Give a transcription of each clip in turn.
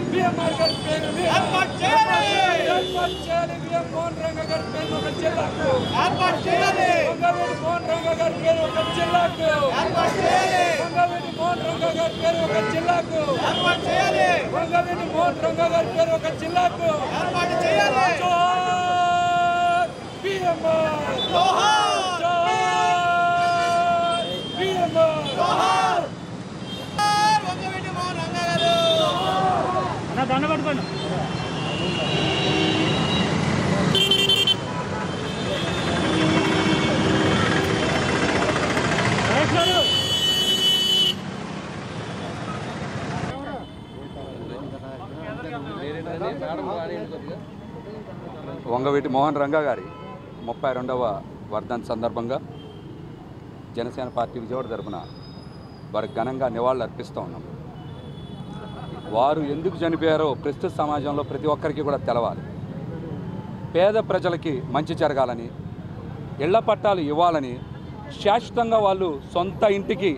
BMR గారి పేరు మీద ఏర్పాటు చేయాలి. ఏర్పాటు చేయాలి బిఎం మోహన్ రంగ గారి పేరు ఒక జిల్లాకు ఏర్పాటు చేయాలి వంగవీటి మోహన్ రంగ గారి పేరు ఒక జిల్లాకు ఏర్పాటు చేయాలి వంగవీటి మోహన్ రంగ గారి పేరు ఒక జిల్లాకు ఏర్పాటు చేయాలి వంగవీటి మోహన్ రంగ గారి పేరు ఒక జిల్లాకు ఏర్పాటు చేయాలి జోహార్ బిఎంఆర్ జోహార్ జోహార్ బిఎంఆర్ జోహార్ వంగవీటి మోహన్ రంగా గారు వంగవీటి మోహన్ రంగా గారి ముప్పై రెండవ వర్ధన్ సందర్భంగా జనసేన పార్టీ విజయవాడ తరపున వారికి ఘనంగా నివాళులు అర్పిస్తూ ఉన్నాం వారు ఎందుకు చనిపోయారో ప్రస్తుత సమాజంలో ప్రతి ఒక్కరికి కూడా తెలవాలి పేద ప్రజలకి మంచి జరగాలని ఇళ్ల పట్టాలు ఇవ్వాలని శాశ్వతంగా వాళ్ళు సొంత ఇంటికి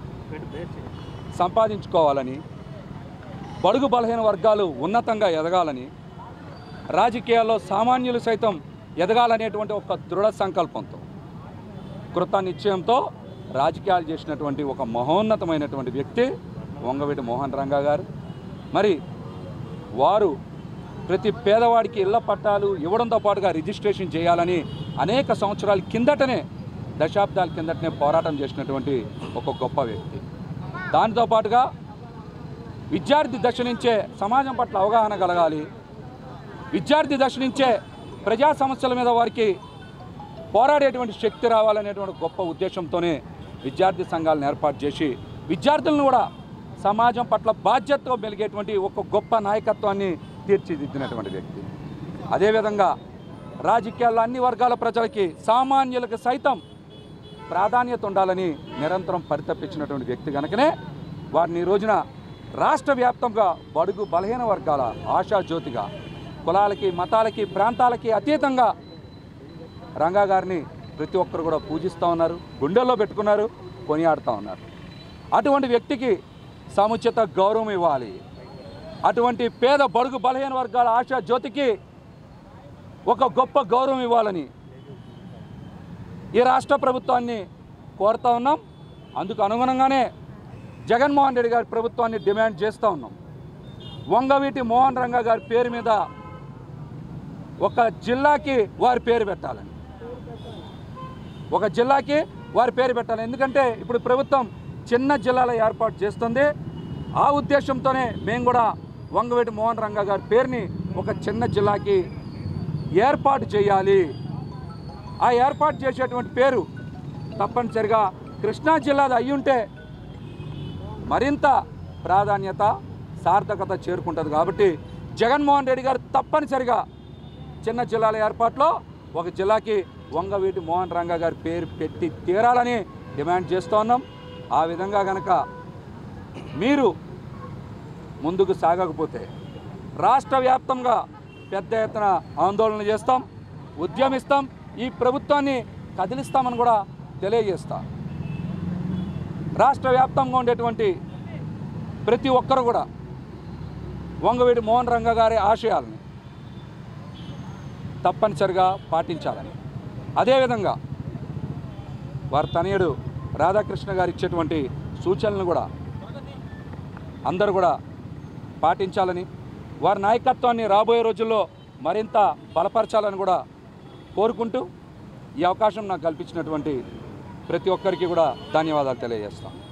సంపాదించుకోవాలని బడుగు బలహీన వర్గాలు ఉన్నతంగా ఎదగాలని రాజకీయాల్లో సామాన్యులు సైతం ఎదగాలనేటువంటి ఒక దృఢ సంకల్పంతో కృత నిశ్చయంతో రాజకీయాలు చేసినటువంటి ఒక మహోన్నతమైనటువంటి వ్యక్తి వంగవీటి మోహన్ రంగా గారు మరి వారు ప్రతి పేదవాడికి ఇళ్ల పట్టాలు ఇవ్వడంతో పాటుగా రిజిస్ట్రేషన్ చేయాలని అనేక సంవత్సరాల కిందటనే దశాబ్దాల కిందటనే పోరాటం చేసినటువంటి ఒక గొప్ప వ్యక్తి దానితో పాటుగా విద్యార్థి దశ నుంచే సమాజం పట్ల అవగాహన కలగాలి విద్యార్థి దశ నుంచే ప్రజా సమస్యల మీద వారికి పోరాడేటువంటి శక్తి రావాలనేటువంటి గొప్ప ఉద్దేశంతోనే విద్యార్థి సంఘాలను ఏర్పాటు చేసి విద్యార్థులను కూడా సమాజం పట్ల బాధ్యతతో మెలిగేటువంటి ఒక గొప్ప నాయకత్వాన్ని తీర్చిదిద్దినటువంటి వ్యక్తి అదేవిధంగా రాజకీయాల్లో అన్ని వర్గాల ప్రజలకి సామాన్యులకు సైతం ప్రాధాన్యత ఉండాలని నిరంతరం పరితపించినటువంటి వ్యక్తి కనుకనే వారిని ఈ రోజున రాష్ట్ర వ్యాప్తంగా బడుగు బలహీన వర్గాల ఆశాజ్యోతిగా కులాలకి మతాలకి ప్రాంతాలకి అతీతంగా రంగా గారిని ప్రతి ఒక్కరు కూడా పూజిస్తూ ఉన్నారు గుండెల్లో పెట్టుకున్నారు కొనియాడుతూ ఉన్నారు అటువంటి వ్యక్తికి సముచిత గౌరవం ఇవ్వాలి అటువంటి పేద బడుగు బలహీన వర్గాల ఆశా జ్యోతికి ఒక గొప్ప గౌరవం ఇవ్వాలని ఈ రాష్ట్ర ప్రభుత్వాన్ని కోరుతా ఉన్నాం అందుకు అనుగుణంగానే జగన్మోహన్ రెడ్డి గారి ప్రభుత్వాన్ని డిమాండ్ చేస్తూ ఉన్నాం వంగవీటి మోహన్ రంగా గారి పేరు మీద ఒక జిల్లాకి వారి పేరు పెట్టాలని ఒక జిల్లాకి వారి పేరు పెట్టాలి ఎందుకంటే ఇప్పుడు ప్రభుత్వం చిన్న జిల్లాల ఏర్పాటు చేస్తుంది ఆ ఉద్దేశంతోనే మేము కూడా వంగవీటి మోహన్ రంగా గారి పేరుని ఒక చిన్న జిల్లాకి ఏర్పాటు చేయాలి ఆ ఏర్పాటు చేసేటువంటి పేరు తప్పనిసరిగా కృష్ణా జిల్లాది అయ్యుంటే మరింత ప్రాధాన్యత సార్థకత చేరుకుంటుంది కాబట్టి జగన్మోహన్ రెడ్డి గారు తప్పనిసరిగా చిన్న జిల్లాల ఏర్పాటులో ఒక జిల్లాకి వంగవీటి మోహన్ రంగా గారి పేరు పెట్టి తీరాలని డిమాండ్ చేస్తూ ఉన్నాం ఆ విధంగా గనక మీరు ముందుకు సాగకపోతే రాష్ట్ర వ్యాప్తంగా పెద్ద ఎత్తున ఆందోళన చేస్తాం ఉద్యమిస్తాం ఈ ప్రభుత్వాన్ని కదిలిస్తామని కూడా తెలియజేస్తాం రాష్ట్ర వ్యాప్తంగా ఉండేటువంటి ప్రతి ఒక్కరు కూడా వంగవీటి మోహన్ రంగ గారి ఆశయాలని తప్పనిసరిగా పాటించాలని అదేవిధంగా వారి తనయుడు రాధాకృష్ణ గారు ఇచ్చేటువంటి సూచనలను కూడా అందరూ కూడా పాటించాలని వారి నాయకత్వాన్ని రాబోయే రోజుల్లో మరింత బలపరచాలని కూడా కోరుకుంటూ ఈ అవకాశం నాకు కల్పించినటువంటి ప్రతి ఒక్కరికి కూడా ధన్యవాదాలు తెలియజేస్తాం